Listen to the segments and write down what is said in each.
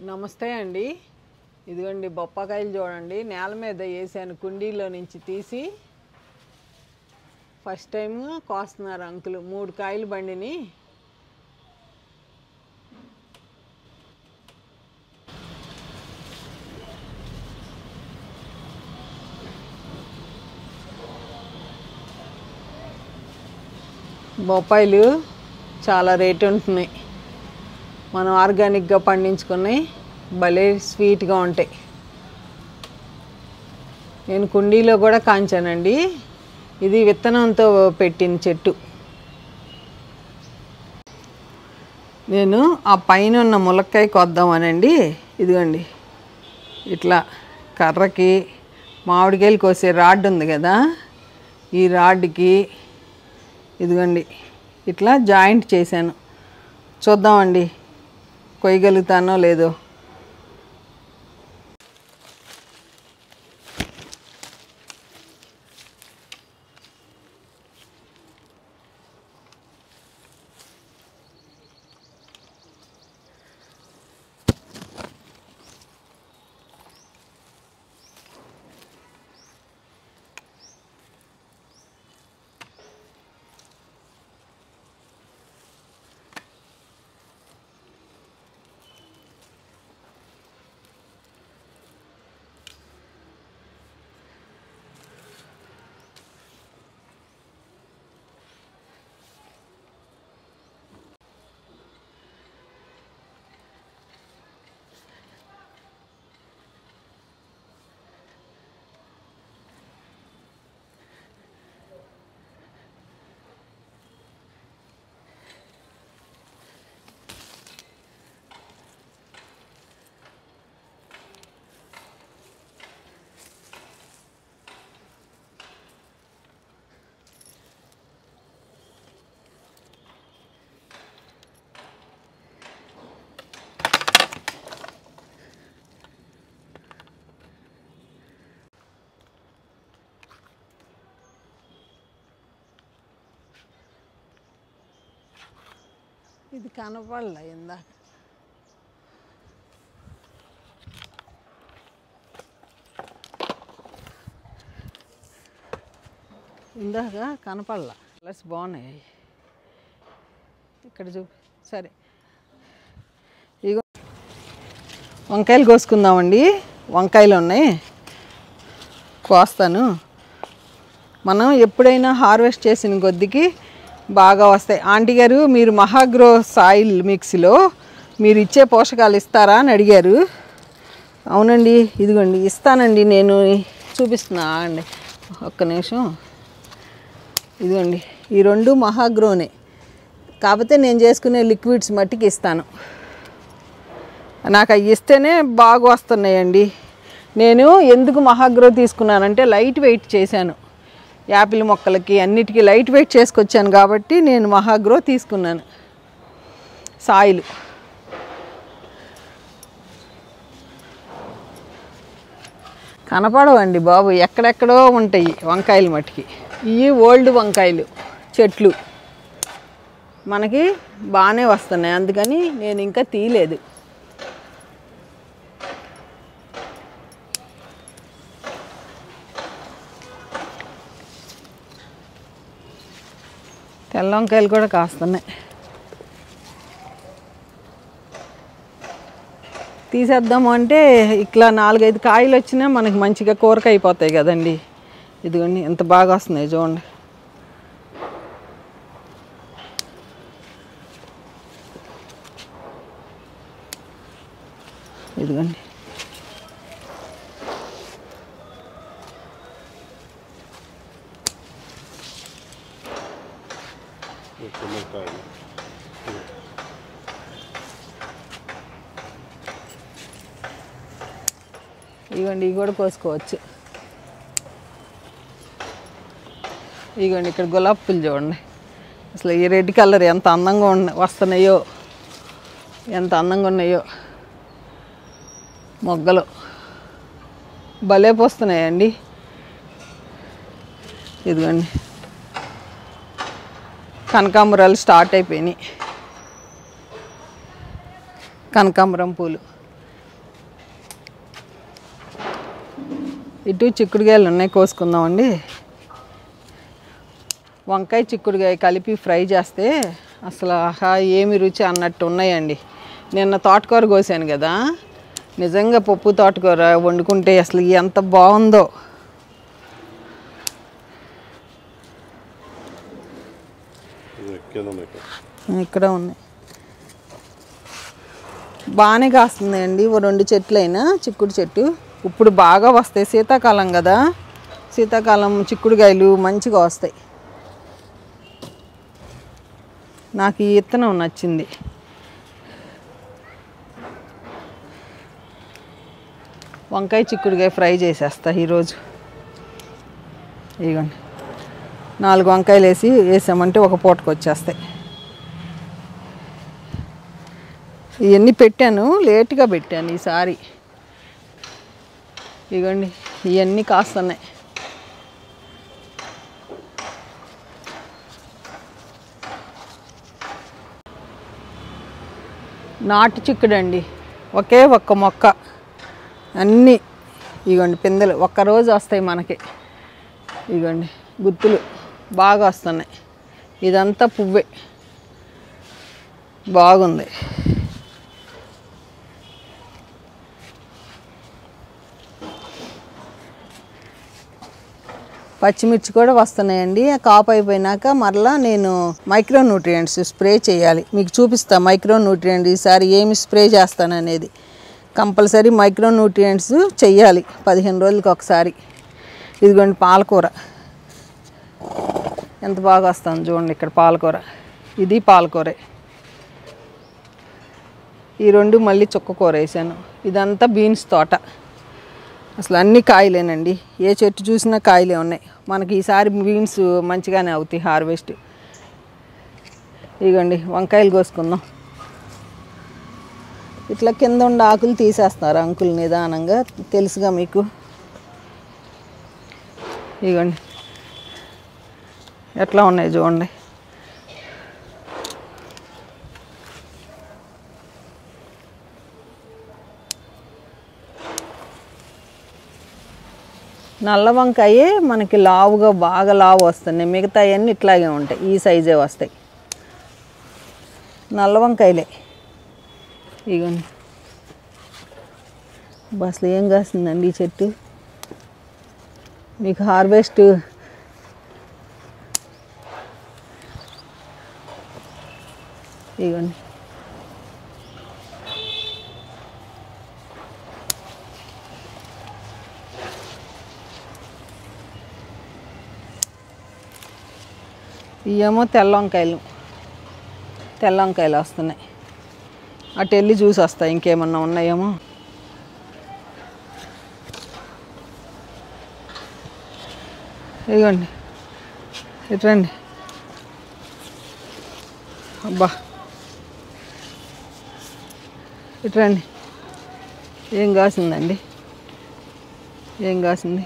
నమస్తే అండి ఇదిగోండి బొప్పకాయలు చూడండి నేల మీద వేసాను కుండీలో నుంచి తీసి ఫస్ట్ టైం కోస్తున్నారు అంకులు మూడు కాయలు బండిని బొప్పాయిలు చాలా రేటు ఉంటున్నాయి మనం ఆర్గానిక్గా పండించుకున్నాయి భలే స్వీట్గా ఉంటాయి నేను కుండీలో కూడా కాంచానండి ఇది విత్తనంతో పెట్టిన చెట్టు నేను ఆ పైన ఉన్న ములక్కాయ కొద్దామనండి ఇదిగోండి ఇట్లా కర్రకి మామిడికాయలు కోసే రాడ్ ఉంది కదా ఈ రాడ్కి ఇదిగోండి ఇట్లా జాయింట్ చేశాను చూద్దామండి కొయ్యగలుగుతానో లేదో ఇది కనపడలే ఇందాక ఇందాక కనపడలా కలర్స్ బాగున్నాయి ఇక్కడ చూ సరే ఇగో వంకాయలు కోసుకుందామండి వంకాయలు ఉన్నాయి కోస్తాను మనం ఎప్పుడైనా హార్వెస్ట్ చేసిన కొద్దికి బాగా వస్తాయి ఆంటీ గారు మీరు మహాగ్రో సాయిల్ మిక్స్లో మీరు ఇచ్చే పోషకాలు ఇస్తారా అని అడిగారు అవునండి ఇదిగోండి ఇస్తానండి నేను చూపిస్తున్నా అండి ఒక్క నిమిషం ఇదిగోండి ఈ రెండు మహాగ్రోనే కాకపోతే నేను చేసుకునే లిక్విడ్స్ మట్టికి ఇస్తాను నాకు అవి ఇస్తేనే బాగా వస్తున్నాయండి నేను ఎందుకు మహాగ్రో తీసుకున్నానంటే లైట్ వెయిట్ చేశాను యాపిల్ మొక్కలకి అన్నిటికీ లైట్ వెయిట్ చేసుకొచ్చాను కాబట్టి నేను మహాగ్రో తీసుకున్నాను సాయిల్ కనపడవండి బాబు ఎక్కడెక్కడో ఉంటాయి వంకాయలు మట్టికి ఇవి ఓల్డ్ వంకాయలు చెట్లు మనకి బాగానే వస్తున్నాయి అందుకని నేను ఇంకా తీయలేదు తెల్ల వంకాయలు కూడా కాస్తున్నాయి తీసేద్దాము అంటే ఇట్లా నాలుగైదు కాయలు వచ్చినా మనకి మంచిగా కూరక అయిపోతాయి కదండి ఇదిగోండి ఎంత బాగా వస్తున్నాయి చూడండి ఇదిగోండి మునక్కాయలు ఇదిగోండి ఇవి కూడా కోసుకోవచ్చు ఇదిగోండి ఇక్కడ గులాబీ పూలు చూడండి అసలు ఈ రెడ్ కలర్ ఎంత అందంగా ఉన్న వస్తున్నాయో ఎంత అందంగా ఉన్నాయో మొగ్గలు భలే పోస్తున్నాయండి ఇదిగోండి కనకాంబరాలు స్టార్ట్ అయిపోయినాయి కనకాంబరం పూలు ఇటు చిక్కుడుకాయలు ఉన్నాయి కోసుకుందామండి వంకాయ చిక్కుడుకాయ కలిపి ఫ్రై చేస్తే అసలు ఆహా ఏమి రుచి అన్నట్టు ఉన్నాయండి నిన్న తోటకూర కోసాను కదా నిజంగా పప్పు తోటకూర వండుకుంటే అసలు ఎంత బాగుందో ఇది కింద ఉన్నాయి ఇక్కడ. ఇక్కడ ఉన్నాయి బాగానే కాస్తుందండి ఓ రెండు చెట్లైనా చిక్కుడు చెట్టు ఇప్పుడు బాగా వస్తాయి శీతాకాలం కదా శీతాకాలం చిక్కుడుకాయలు మంచిగా వస్తాయి నాకు ఈ ఇత్తనం నచ్చింది వంకాయ చిక్కుడుకాయ ఫ్రై చేసేస్తా ఈరోజు ఇదిగోండి నాలుగు వంకాయలు వేసి వేసామంటే ఒక పూటకు వచ్చేస్తాయి ఇవన్నీ పెట్టాను లేట్గా పెట్టాను ఈసారి ఇగోండి ఇవన్నీ కాస్తున్నాయి నాటు చిక్కుడండి ఒకే ఒక్క మొక్క అన్నీ ఇగోండి పిందెలు ఒక్కరోజు వస్తాయి మనకి ఇగోండి గుత్తులు బాగా వస్తున్నాయి ఇదంతా పువ్వే బాగుంది పచ్చిమిర్చి కూడా వస్తున్నాయండి ఆ కాపు అయిపోయినాక మరలా నేను మైక్రో న్యూట్రియంట్స్ స్ప్రే చేయాలి మీకు చూపిస్తా మైక్రో న్యూట్రియంట్ ఈసారి ఏమి స్ప్రే చేస్తాననేది కంపల్సరీ మైక్రో న్యూట్రియంట్స్ చెయ్యాలి పదిహేను రోజులకి ఒకసారి ఇదిగోండి పాలకూర ఎంత బాగా వస్తుంది చూడండి ఇక్కడ పాలకూర ఇది పాలకూరే ఈ రెండు మళ్ళీ చుక్క కూర వేసాను ఇదంతా బీన్స్ తోట అసలు అన్ని కాయలేనండి ఏ చెట్టు చూసినా కాయలే ఉన్నాయి మనకి ఈసారి బీన్స్ మంచిగానే అవుతాయి హార్వెస్ట్ ఇగోండి వంకాయలు కోసుకుందాం ఇట్లా కింద ఉన్న ఆకులు తీసేస్తున్నారు అంకుల్ నిదానంగా తెలుసుగా మీకు ఇగోండి ఎట్లా ఉన్నాయి చూడండి నల్ల వంకాయే మనకి లావుగా బాగా లావు వస్తున్నాయి మిగతా అన్నీ ఇట్లాగే ఉంటాయి ఈ సైజే వస్తాయి నల్ల వంకాయలే ఇగోండి అబ్బా, అసలు ఏం కాస్తుందండి ఈ చెట్టు మీకు హార్వెస్ట్ ఇగోండి ఇవేమో తెల్ల వంకాయలు తెల్ల వంకాయలు వస్తున్నాయి అటు వెళ్ళి చూసి వస్తాయి ఇంకేమన్నా ఉన్నాయేమో ఇదిగోండి ఇటు రండి అబ్బా ఇటు రండి ఏం కాసిందండి ఏం కాసింది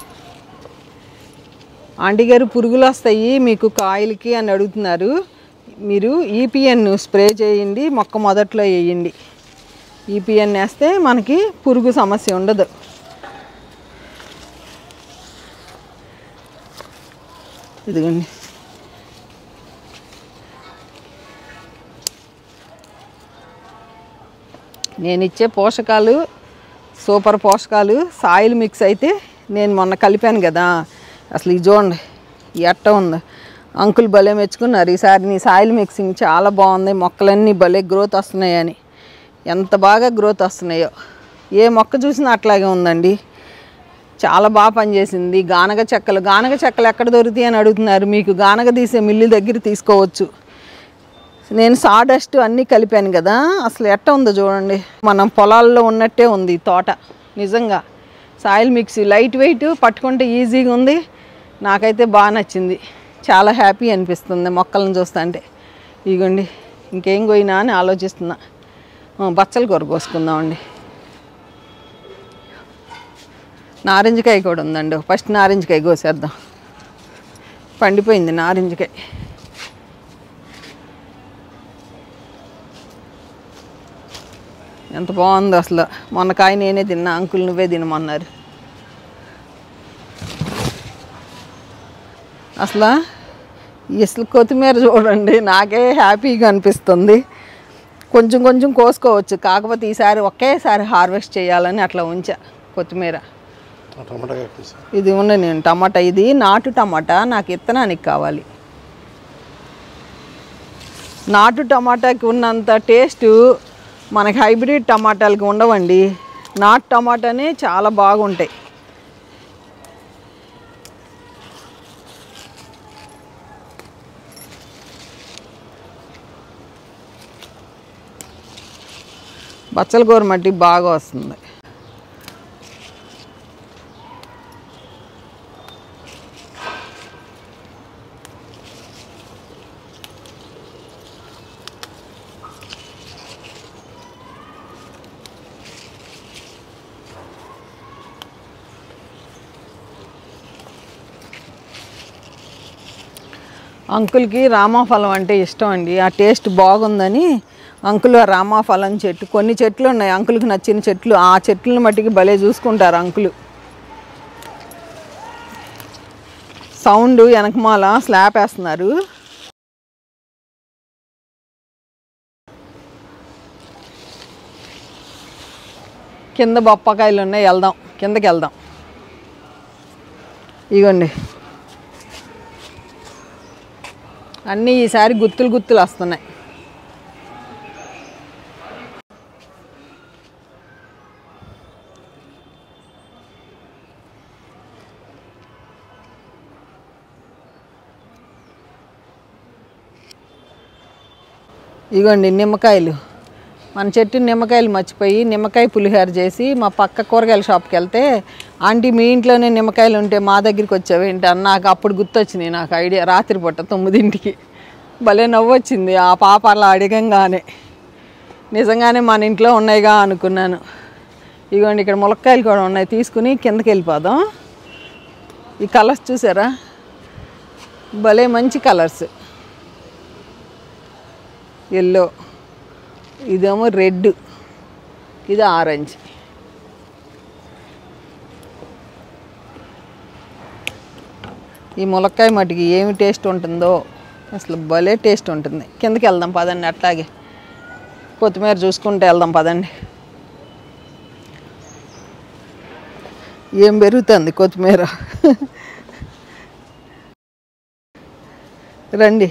ఆంటీ గారు పురుగులు వస్తాయి మీకు కాయలకి అని అడుగుతున్నారు మీరు ఈపిఎన్ స్ప్రే చేయండి మొక్క మొదట్లో వేయండి ఈపిఎన్ వేస్తే మనకి పురుగు సమస్య ఉండదు ఇదిగోండి నేను ఇచ్చే పోషకాలు సూపర్ పోషకాలు సాయిల్ మిక్స్ అయితే నేను మొన్న కలిపాను కదా అసలు ఇది చూడండి ఈ ఎట్ట ఉంది అంకుల్ భలే మెచ్చుకున్నారు ఈసారి నీ సాయిల్ మిక్సింగ్ చాలా బాగుంది మొక్కలన్నీ భలే గ్రోత్ వస్తున్నాయని ఎంత బాగా గ్రోత్ వస్తున్నాయో ఏ మొక్క చూసినా అట్లాగే ఉందండి చాలా బాగా పనిచేసింది గానగ చెక్కలు గానగ చెక్కలు ఎక్కడ దొరుకుతాయి అని అడుగుతున్నారు మీకు గానగ తీసే మిల్లు దగ్గర తీసుకోవచ్చు నేను సాడస్ట్ అన్నీ కలిపాను కదా అసలు ఎట్ట ఉందో చూడండి మనం పొలాల్లో ఉన్నట్టే ఉంది ఈ తోట నిజంగా సాయిల్ మిక్సీ లైట్ వెయిట్ పట్టుకుంటే ఈజీగా ఉంది నాకైతే బాగా నచ్చింది చాలా హ్యాపీ అనిపిస్తుంది మొక్కలను చూస్తుంటే ఇగోండి ఇంకేం పోయినా అని ఆలోచిస్తున్నా ఆ, బచ్చల కూర కోసుకుందామండి నారింజకాయ కూడా ఉందండి ఫస్ట్ నారింజకాయ కోసేద్దాం పండిపోయింది నారింజకాయ ఎంత బాగుంది అసలు మొన్న కాయ నేనే తిన్నా అంకుల్ నువ్వే తినమన్నారు అసలు అసలు కొత్తిమీర చూడండి నాకే హ్యాపీగా అనిపిస్తుంది కొంచెం కొంచెం కోసుకోవచ్చు కాకపోతే ఈసారి ఒకేసారి హార్వెస్ట్ చేయాలని అట్లా ఉంచా కొత్తిమీర ఆ టమాటా కాకేసి ఇది ఉన్న నేను టమాటా ఇది నాటు టమాటా నాకు ఇత్తనానికి కావాలి నాటు టమాటాకి ఉన్నంత టేస్ట్ మనకి హైబ్రిడ్ టమాటాలకి ఉండవండి నాటు టమాటానే చాలా బాగుంటాయి బచ్చల కూర మట్టి బాగా వస్తుంది అంకుల్కి రామాఫలం అంటే ఇష్టం అండి ఆ టేస్ట్ బాగుందని అంకుల్ ఆ రామాఫలం చెట్టు కొన్ని చెట్లు ఉన్నాయి అంకుల్కి నచ్చిన చెట్లు ఆ చెట్లను మట్టికి భలే చూసుకుంటారు అంకులు సౌండ్ వెనకమాల స్లాబ్ వేస్తున్నారు కింద బొప్పకాయలు ఉన్నాయి వెళ్దాం కిందకి వెళ్దాం ఇగోండి అన్నీ ఈసారి గుత్తులు గుత్తులు వస్తున్నాయి ఇగోండి నిమ్మకాయలు మన చెట్టు నిమ్మకాయలు మర్చిపోయి నిమ్మకాయ పులిహోర చేసి మా పక్క కూరగాయల షాప్కి వెళ్తే ఆంటీ మీ ఇంట్లోనే నిమ్మకాయలు ఉంటే మా దగ్గరికి వచ్చావేంటి అని నాకు అప్పుడు గుర్తొచ్చినాయి నాకు ఐడియా రాత్రి పూట తొమ్మిదింటికి భలే నవ్వు వచ్చింది ఆ పాప అలా అడగంగానే నిజంగానే మన ఇంట్లో ఉన్నాయిగా అనుకున్నాను ఇగోండి ఇక్కడ ములక్కాయలు కూడా ఉన్నాయి తీసుకుని కిందకి వెళ్ళిపోదాం ఈ కలర్స్ చూసారా భలే మంచి కలర్స్ ఎల్లో ఇదేమో రెడ్ ఇది ఆరెంజ్ ఈ ములక్కాయ మటుకి ఏమి టేస్ట్ ఉంటుందో అసలు భలే టేస్ట్ ఉంటుంది కిందకి వెళ్దాం పదండి అట్లాగే కొత్తిమీర చూసుకుంటే వెళ్దాం పదండి ఏం పెరుగుతుంది కొత్తిమీర రండి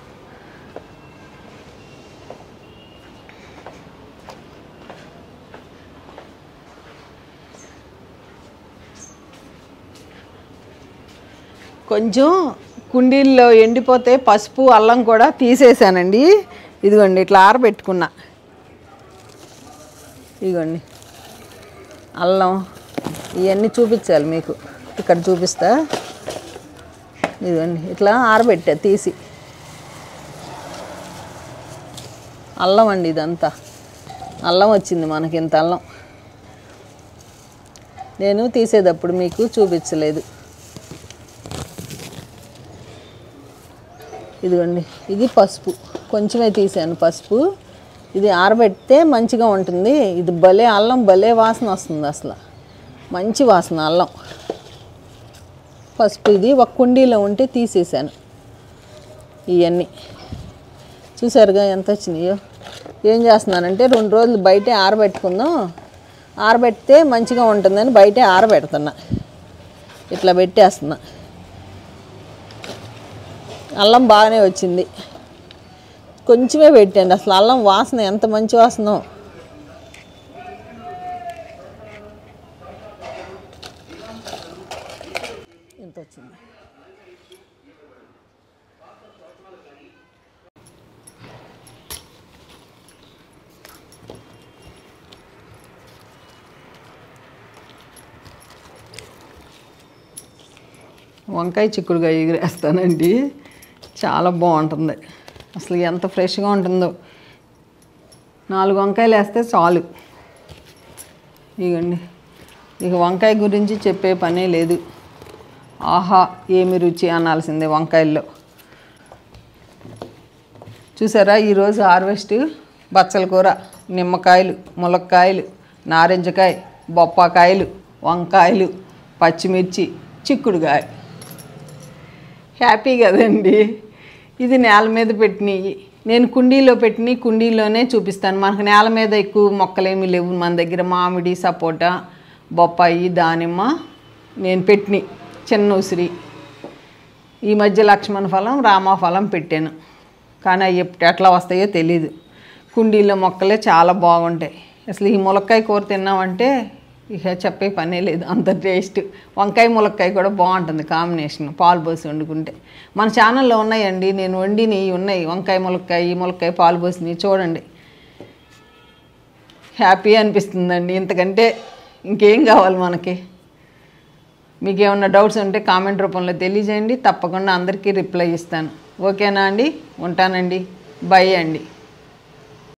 కొంచెం కుండీల్లో ఎండిపోతే పసుపు అల్లం కూడా తీసేసానండి ఇదిగోండి ఇట్లా ఆరబెట్టుకున్నా ఇదిగోండి అల్లం ఇవన్నీ చూపించాలి మీకు ఇక్కడ చూపిస్తా ఇదిగోండి ఇట్లా ఆరబెట్టా తీసి అల్లం అండి ఇదంతా అల్లం వచ్చింది మనకి ఇంత అల్లం నేను తీసేటప్పుడు మీకు చూపించలేదు ఇదిగోండి ఇది పసుపు కొంచెమే తీసాను పసుపు ఇది ఆరబెడితే మంచిగా ఉంటుంది ఇది భలే అల్లం భలే వాసన వస్తుంది అసలు మంచి వాసన అల్లం పసుపు ఇది ఒక కుండీలో ఉంటే తీసేసాను ఇవన్నీ చూసారుగా ఎంత వచ్చినాయో ఏం చేస్తున్నానంటే రెండు రోజులు బయటే ఆరబెట్టుకుందాం ఆరబెడితే మంచిగా ఉంటుందని బయటే ఆరబెడుతున్నా ఇట్లా పెట్టేస్తున్నా అల్లం బాగానే వచ్చింది కొంచెమే పెట్టండి అసలు అల్లం వాసన ఎంత మంచి వాసనో ఎంత వచ్చింది వంకాయ చిక్కుడుగా ఎగిరేస్తానండి చాలా బాగుంటుంది అసలు ఎంత ఫ్రెష్గా ఉంటుందో నాలుగు వంకాయలు వేస్తే చాలు ఇగండి ఇక వంకాయ గురించి చెప్పే పనే లేదు ఆహా ఏమి రుచి అనాల్సిందే వంకాయల్లో చూసారా ఈరోజు హార్వెస్ట్ బచ్చల కూర నిమ్మకాయలు ములక్కాయలు నారింజకాయ బొప్పాకాయలు వంకాయలు పచ్చిమిర్చి చిక్కుడుకాయ హ్యాపీ కదండి ఇది నేల మీద పెట్టినవి నేను కుండీలో పెట్టిన కుండీలోనే చూపిస్తాను మనకు నేల మీద ఎక్కువ మొక్కలేమీ లేవు మన దగ్గర మామిడి సపోటా బొప్పాయి దానిమ్మ నేను పెట్టిన చిన్న ఉసిరి ఈ మధ్య లక్ష్మణ ఫలం రామఫలం పెట్టాను కానీ అవి ఎప్పుడు ఎట్లా వస్తాయో తెలీదు కుండీలో మొక్కలే చాలా బాగుంటాయి అసలు ఈ ములక్కాయ కూర తిన్నామంటే ఇక చెప్పే పనే లేదు అంత టేస్ట్ వంకాయ ములక్కాయ కూడా బాగుంటుంది కాంబినేషన్ పాలు పోసి వండుకుంటే మన ఛానల్లో ఉన్నాయండి నేను వండినవి ఉన్నాయి వంకాయ ములక్కాయ ములక్కాయ పాలు పోసినవి చూడండి హ్యాపీ అనిపిస్తుందండి ఇంతకంటే ఇంకేం కావాలి మనకి మీకు ఏమన్నా డౌట్స్ ఉంటే కామెంట్ రూపంలో తెలియజేయండి తప్పకుండా అందరికీ రిప్లై ఇస్తాను ఓకేనా అండి ఉంటానండి బై అండి